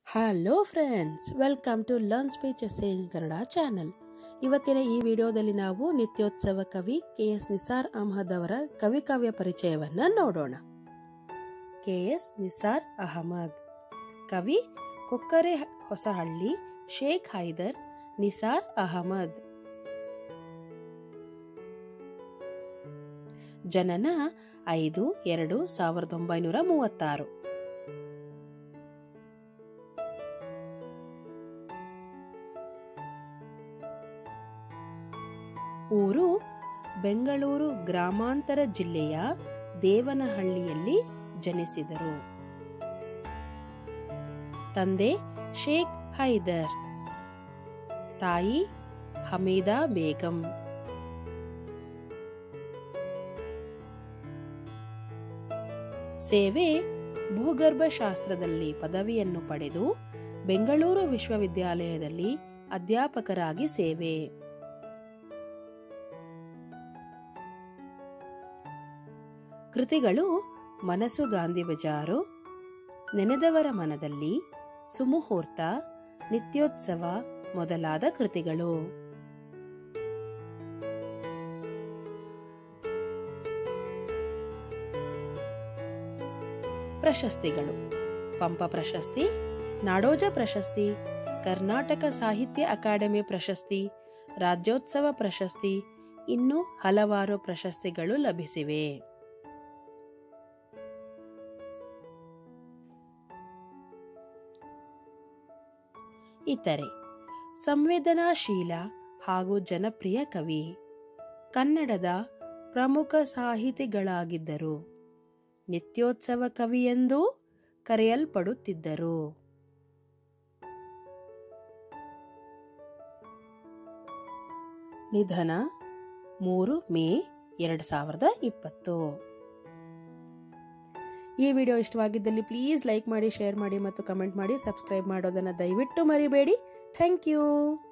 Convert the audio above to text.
hello friends welcome to learn speeches in Kannada channel ಇವತ್ತಿನ ಈ ವಿಡಿಯೋದಲ್ಲಿ ನಾವು ನಿತ್ಯೋತ್ಸವ ಕವಿ ಕೆ ಎಸ್ ನಿಸಾರ್ ಅಹಮದ್ ಅವರ ಕವಿ ಕಾವ್ಯ ಪರಿಚಯವನ್ನ ನೋಡೋಣ ಕೆ ಎಸ್ ನಿಸಾರ್ ಅಹಮದ್ ಕವಿ ಕೊಕ್ಕರೆ ಹೊಸಹಳ್ಳಿ ಶೇಖ್ ಹೈದರ್ ನಿಸಾರ್ ಅಹಮದ್ ಜನನ ಐದು ಎರಡು ಸಾವಿರದ ಒಂಬೈನೂರ ಮೂವತ್ತಾರು ಊರು ಬೆಂಗಳೂರು ಗ್ರಾಮಾಂತರ ಜಿಲ್ಲೆಯ ದೇವನಹಳ್ಳಿಯಲ್ಲಿ ಜನಿಸಿದರು ತಂದೆ ಶೇಖ್ ಹೈದರ್ ತಾಯಿ ಹಮೀದಾ ಬೇಗಂ ಸೇವೆ ಭೂಗರ್ಭಶಾಸ್ತ್ರದಲ್ಲಿ ಪದವಿಯನ್ನು ಪಡೆದು ಬೆಂಗಳೂರು ವಿಶ್ವವಿದ್ಯಾಲಯದಲ್ಲಿ ಅಧ್ಯಾಪಕರಾಗಿ ಸೇವೆ ಕೃತಿಗಳು ಮನಸ್ಸು ಗಾಂಧಿ ಬಜಾರು ನೆನೆದವರ ಮನದಲ್ಲಿ ಸುಮುಹೂರ್ತ ನಿತ್ಯೋತ್ಸವ ಮೊದಲಾದ ಕೃತಿಗಳು ಪ್ರಶಸ್ತಿಗಳು ಪಂಪ ಪ್ರಶಸ್ತಿ ನಾಡೋಜ ಪ್ರಶಸ್ತಿ ಕರ್ನಾಟಕ ಸಾಹಿತ್ಯ ಅಕಾಡೆಮಿ ಪ್ರಶಸ್ತಿ ರಾಜ್ಯೋತ್ಸವ ಪ್ರಶಸ್ತಿ ಇನ್ನು ಹಲವಾರು ಪ್ರಶಸ್ತಿಗಳು ಲಭಿಸಿವೆ ಇತರೆ ಸಂವೇದನಾಶೀಲ ಹಾಗೂ ಜನಪ್ರಿಯ ಕವಿ ಕನ್ನಡದ ಪ್ರಮುಖ ಸಾಹಿತಿಗಳಾಗಿದ್ದರು ನಿತ್ಯೋತ್ಸವ ಕವಿ ಎಂದೂ ಕರೆಯಲ್ಪಡುತ್ತಿದ್ದರು ನಿಧನ ಮೂರು ಮೇ ಎರಡು ಸಾವಿರದ ಇಪ್ಪತ್ತು ಈ ವಿಡಿಯೋ ಇಷ್ಟವಾಗಿದ್ದಲ್ಲಿ ಪ್ಲೀಸ್ ಲೈಕ್ ಮಾಡಿ ಶೇರ್ ಮಾಡಿ ಮತ್ತು ಕಮೆಂಟ್ ಮಾಡಿ ಸಬ್ಸ್ಕ್ರೈಬ್ ಮಾಡೋದನ್ನು ದಯವಿಟ್ಟು ಮರಿಬೇಡಿ ಥ್ಯಾಂಕ್ ಯು